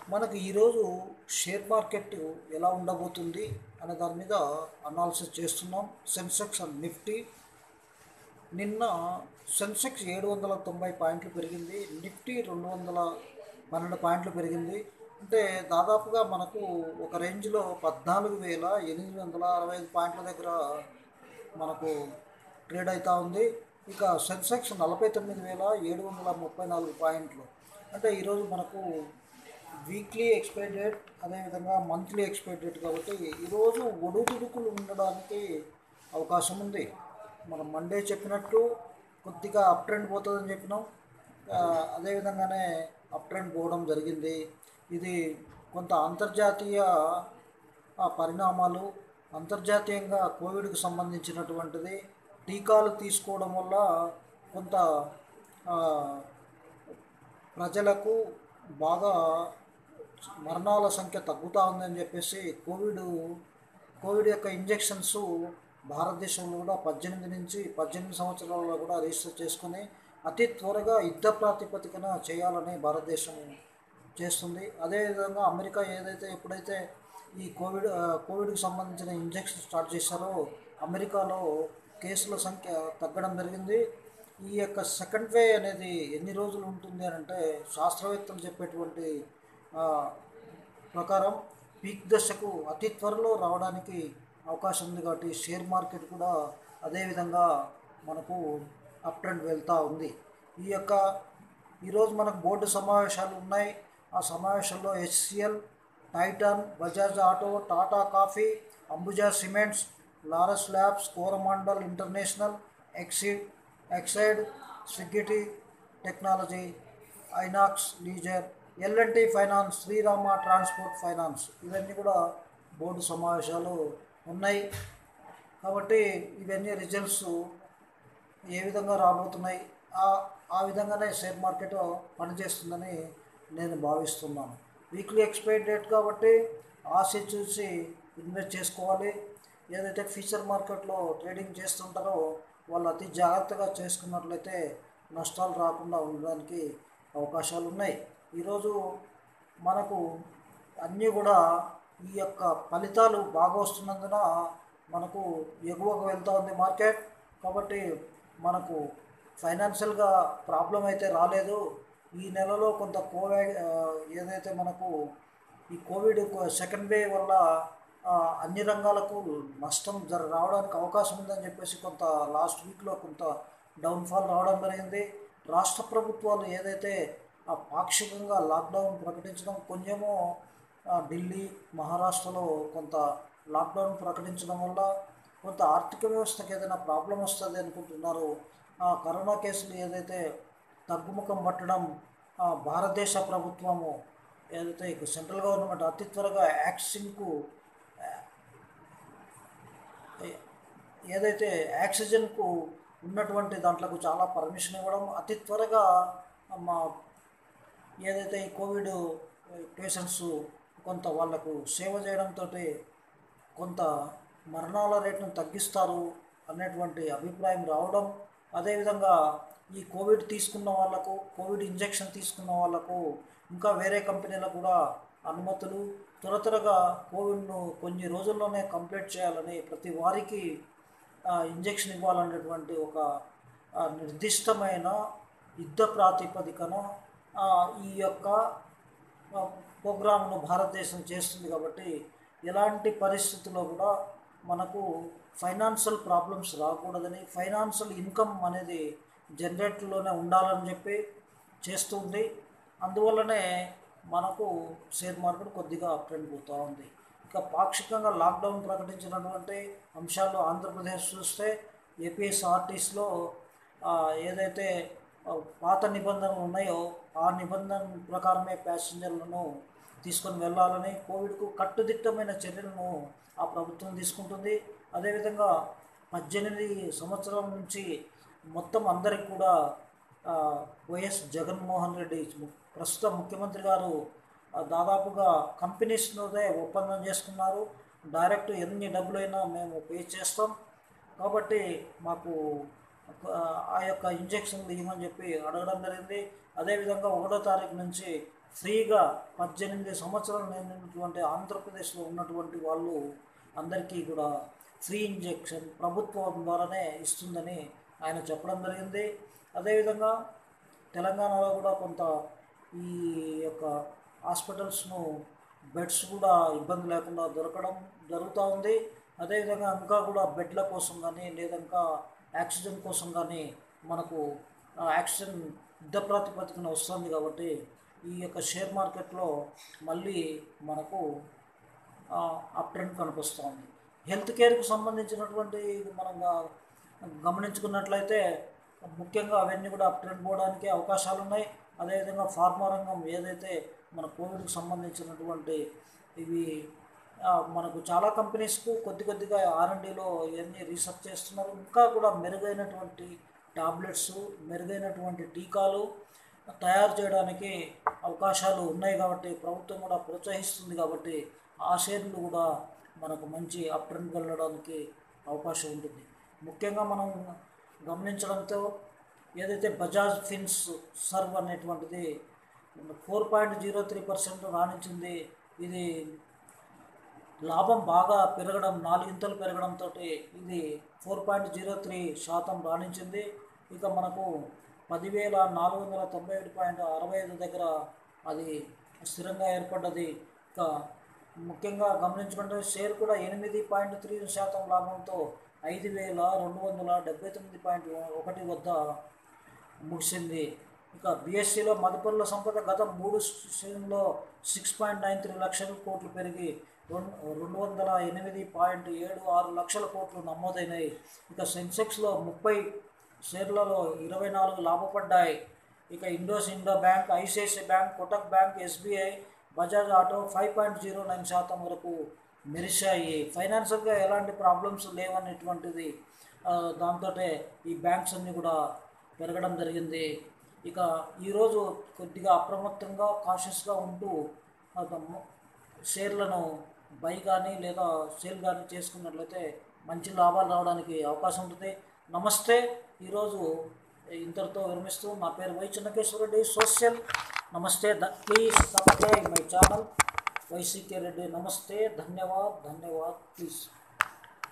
మనకు ఈరోజు share market ఎలా ఉండబోతుంది అనే దాని మీద అనాలిసిస్ చేస్తున్నాం సెన్సెక్స్ అండ్ నిఫ్టీ నిన్న సెన్సెక్స్ ఏడు వందల తొంభై పాయింట్లు పెరిగింది నిఫ్టీ రెండు వందల పన్నెండు పాయింట్లు పెరిగింది అంటే దాదాపుగా మనకు ఒక రేంజ్లో పద్నాలుగు వేల ఎనిమిది వందల అరవై ఐదు పాయింట్ల దగ్గర మనకు ట్రేడ్ అవుతూ ఉంది ఇక సెన్సెక్స్ నలభై తొమ్మిది వేల ఏడు వందల ముప్పై నాలుగు పాయింట్లు అంటే ఈరోజు మనకు వీక్లీ ఎక్స్పైర్ డేట్ అదేవిధంగా మంత్లీ ఎక్స్పైర్ డేట్ కాబట్టి ఈరోజు ఒడుదుడుకులు ఉండడానికి అవకాశం ఉంది మనం మండే చెప్పినట్టు కొద్దిగా అప్ ట్రెండ్ పోతుందని చెప్పినాం ఆ, అదేవిధంగానే అప్ ట్రెండ్ పోవడం జరిగింది ఇది కొంత అంతర్జాతీయ ఆ పరిణామాలు అంతర్జాతీయంగా కోవిడ్కి సంబంధించినటువంటిది టీకాలు తీసుకోవడం వల్ల కొంత ఆ, ప్రజలకు బాగా మరణాల సంఖ్య తగ్గుతూ ఉందని చెప్పేసి కోవిడ్ కోవిడ్ యొక్క ఇంజెక్షన్స్ భారతదేశంలో కూడా పద్దెనిమిది నుంచి పద్దెనిమిది సంవత్సరాలలో కూడా రిజిస్టర్ చేసుకుని అతి త్వరగా యుద్ధ ప్రాతిపదికన చేయాలని భారతదేశం చేస్తుంది అదేవిధంగా అమెరికా ఏదైతే ఎప్పుడైతే ఈ కోవిడ్ ఆ, కోవిడ్కి సంబంధించిన ఇంజెక్షన్ స్టార్ట్ చేశారో అమెరికాలో కేసుల సంఖ్య తగ్గడం జరిగింది ఈ యొక్క సెకండ్ వే అనేది ఎన్ని రోజులు ఉంటుంది అని అంటే శాస్త్రవేత్తలు చెప్పేటువంటి ఆ, ప్రకారం పీక్ దశకు అతి త్వరలో రావడానికి అవకాశం ఉంది కాబట్టి షేర్ మార్కెట్ కూడా అదేవిధంగా మనకు అప్ ట్రెండ్ వెళ్తూ ఉంది ఈ యొక్క ఈరోజు మనకు బోర్డు సమావేశాలు ఉన్నాయి ఆ సమావేశంలో HCL Titan Bajaj auto Tata coffee Ambuja cements Laurus labs Coromandel international Exide Exide స్విగ్గిటీ technology Inox leisure LNT finance Shriram transport finance ఇవన్నీ కూడా బోర్డు సమావేశాలు ఉన్నాయి కాబట్టి ఇవన్నీ రిజల్ట్స్ ఏ విధంగా రాబోతున్నాయి ఆ ఆ విధంగానే షేర్ మార్కెట్ పనిచేస్తుందని నేను భావిస్తున్నాను వీక్లీ ఎక్స్పైర్ డేట్ కాబట్టి ఆశ చూసి ఇన్వెస్ట్ చేసుకోవాలి ఏదైతే ఫ్యూచర్ మార్కెట్లో ట్రేడింగ్ చేస్తుంటారో వాళ్ళు అతి జాగ్రత్తగా చేసుకున్నట్లయితే నష్టాలు రాకుండా ఉండడానికి అవకాశాలు ఉన్నాయి ఈరోజు మనకు అన్నీ కూడా ఈ యొక్క ఫలితాలు బాగా వస్తున్నందున మనకు ఎగువకు వెళ్తూ ఉంది మార్కెట్ కాబట్టి మనకు ఫైనాన్షియల్గా ప్రాబ్లం అయితే రాలేదు ఈ నెలలో కొంత కోవిడ్ ఆ, ఏదైతే మనకు ఈ కోవిడ్ సెకండ్ వేవ్ వల్ల ఆ, అన్ని రంగాలకు నష్టం జర రావడానికి అవకాశం ఉందని చెప్పేసి కొంత లాస్ట్ వీక్లో కొంత డౌన్ఫాల్ రావడం జరిగింది రాష్ట్ర ప్రభుత్వాలు ఏదైతే ఆ పాక్షికంగా లాక్డౌన్ ప్రకటించడం కొంచెమో ఆ, ఢిల్లీ మహారాష్ట్రలో కొంత లాక్డౌన్ ప్రకటించడం వల్ల కొంత ఆర్థిక వ్యవస్థకి ఏదైనా ప్రాబ్లం వస్తుంది అనుకుంటున్నారు ఆ కరోనా కేసులు ఏదైతే తగ్గుముఖం పట్టడం ఆ, భారతదేశ ప్రభుత్వము ఏదైతే ఇక సెంట్రల్ గవర్నమెంట్ అతి త్వరగా యాక్సిన్కు ఏ- ఏదైతే ఆక్సిజన్కు ఉన్నటువంటి దాంట్లకు చాలా పర్మిషన్ ఇవ్వడం అతి త్వరగా మా ఏదైతే ఈ కోవిడ్ పేషెంట్స్ కొంత వాళ్ళకు సేవ చేయడంతో కొంత మరణాల రేటును తగ్గిస్తారు అనేటువంటి అభిప్రాయం రావడం అదేవిధంగా ఈ కోవిడ్ తీసుకున్న వాళ్ళకు కోవిడ్ ఇంజెక్షన్ తీసుకున్న వాళ్ళకు ఇంకా వేరే కంపెనీలకు కూడా అనుమతులు త్వర త్వరగా కోవిడ్ను కొన్ని రోజుల్లోనే కంప్లీట్ చేయాలని ప్రతి వారికి ఆ, ఇంజెక్షన్ ఇవ్వాలనేటువంటి ఒక ఆ, నిర్దిష్టమైన యుద్ధ ప్రాతిపదికన ఆ, ఈ యొక్క ఆ, ప్రోగ్రామ్ను భారతదేశం చేస్తుంది కాబట్టి ఎలాంటి పరిస్థితుల్లో కూడా మనకు ఫైనాన్షియల్ ప్రాబ్లమ్స్ రాకూడదని ఫైనాన్షియల్ ఇన్కమ్ అనేది జనరేట్లోనే ఉండాలని చెప్పి చేస్తుంది అందువల్లనే మనకు షేర్ మార్కెట్ కొద్దిగా అప్ ట్రెండ్ పోతూ ఉంది ఇక పాక్షికంగా లాక్డౌన్ ప్రకటించినటువంటి అంశాలు ఆంధ్రప్రదేశ్ చూస్తే ఏపీఎస్ఆర్టీస్లో ఏదైతే ఆ, పాత నిబంధనలు ఉన్నాయో ఆ నిబంధన ప్రకారమే ప్యాసింజర్లను తీసుకొని వెళ్ళాలని కోవిడ్కు కట్టుదిట్టమైన చర్యలను ఆ ప్రభుత్వం తీసుకుంటుంది అదేవిధంగా పద్దెనిమిది సంవత్సరాల నుంచి మొత్తం అందరికి కూడా ఆ, వైఎస్ జగన్మోహన్ రెడ్డి ము- ప్రస్తుత ముఖ్యమంత్రి గారు ఆ, దాదాపుగా కంపెనీస్లోనే ఒప్పందం చేసుకున్నారు డైరెక్ట్ ఎన్ని డబ్బులైనా మేము పే చేస్తాం కాబట్టి మాకు ఆ యొక్క ఇంజక్షన్లు ఇవ్వమని చెప్పి అడగడం జరిగింది అదేవిధంగా ఒకటో తారీఖు నుంచి ఫ్రీగా పద్దెనిమిది సంవత్సరాలు నిండినటువంటి ఆంధ్రప్రదేశ్లో ఉన్నటువంటి వాళ్ళు అందరికీ కూడా ఫ్రీ ఇంజెక్షన్ ప్రభుత్వం ద్వారానే ఇస్తుందని ఆయన చెప్పడం జరిగింది అదేవిధంగా తెలంగాణలో కూడా కొంత ఈ యొక్క హాస్పిటల్స్ను బెడ్స్ కూడా ఇబ్బంది లేకుండా దొరకడం జరుగుతూ ఉంది అదేవిధంగా ఇంకా కూడా బెడ్ల కోసం కానీ లేదా ఇంకా ఆక్సిజన్ కోసం కానీ మనకు ఆ ఆక్సిజన్ యుద్ధ ప్రాతిపదికన వస్తుంది కాబట్టి ఈ యొక్క షేర్ మార్కెట్లో మళ్ళీ మనకు అప్ ట్రెండ్ కనిపిస్తుంది హెల్త్ కేర్కి సంబంధించినటువంటి మనం గా- గమనించుకున్నట్లయితే ముఖ్యంగా అవన్నీ కూడా అప్ ట్రెండ్ పోవడానికి అవకాశాలు ఉన్నాయి అదేవిధంగా ఫార్మా రంగం ఏదైతే మన కోవిడ్కి సంబంధించినటువంటి ఇవి ఆ, మనకు చాలా కంపెనీస్కు కొద్ది కొద్దిగా ఆర్ఎండిలో ఇవన్నీ రీసెర్చ్ చేస్తున్నారు ఇంకా కూడా మెరుగైనటువంటి టాబ్లెట్స్ మెరుగైనటువంటి టీకాలు తయారు చేయడానికి అవకాశాలు ఉన్నాయి కాబట్టి ప్రభుత్వం కూడా ప్రోత్సహిస్తుంది కాబట్టి ఆ షేర్లు కూడా మనకు మంచి అప్ ట్రెండ్ వెళ్ళడానికి అవకాశం ఉంటుంది ముఖ్యంగా మనం గమనించడంతో ఏదైతే బజాజ్ ఫిన్స్ సర్వ్ అనేటువంటిది four point zero three percent రాణించింది ఇది లాభం బాగా పెరగడం నాలుగింతలు పెరగడంతో ఇది ఫోర్ పాయింట్ జీరో త్రీ శాతం రాణించింది ఇక మనకు పదివేల నాలుగు వందల తొంభై ఏడు పాయింట్ అరవై ఐదు దగ్గర అది స్థిరంగా ఏర్పడ్డది ఇక ముఖ్యంగా గమనించుకుంటే షేర్ కూడా ఎనిమిది పాయింట్ త్రీ శాతం లాభంతో ఐదు వేల రెండు వందల డెబ్బై తొమ్మిది పాయింట్ ఒకటి వద్ద ముగిసింది ఇక బీఎస్సీలో మదుపరుల సంపద గత మూడు సీజన్లో సిక్స్ పాయింట్ నైన్ త్రీ లక్షల కోట్లు పెరిగి రెండు రెండు వందల ఎనిమిది పాయింట్ ఏడు ఆరు లక్షల కోట్లు నమోదైనాయి ఇక సెన్సెక్స్లో ముప్పై షేర్లలో ఇరవై నాలుగు లాభపడ్డాయి ఇక ఇండోస్ ఇండో bank ICICI bank Kotak bank SBI Bajaj auto five point zero nine శాతం వరకు మెరిశాయి ఫైనాన్షియల్గా ఎలాంటి ప్రాబ్లమ్స్ లేవనేటువంటిది దాంతో ఈ బ్యాంక్స్ అన్నీ కూడా పెరగడం జరిగింది ఇక ఈరోజు కొద్దిగా అప్రమత్తంగా కాషియస్గా ఉంటూ ఆ మ- షేర్లను బై కానీ లేదా సేల్ కానీ చేసుకున్నట్లయితే మంచి లాభాలు రావడానికి అవకాశం ఉంటుంది నమస్తే ఈరోజు ఇంతటితో విరమిస్తూ నా పేరు వై చిన్నకేశ్వర రెడ్డి సోషల్ నమస్తే the please subscribe my channel YCK Reddy నమస్తే ధన్యవాద్ ధన్యవాద్ ప్లీజ్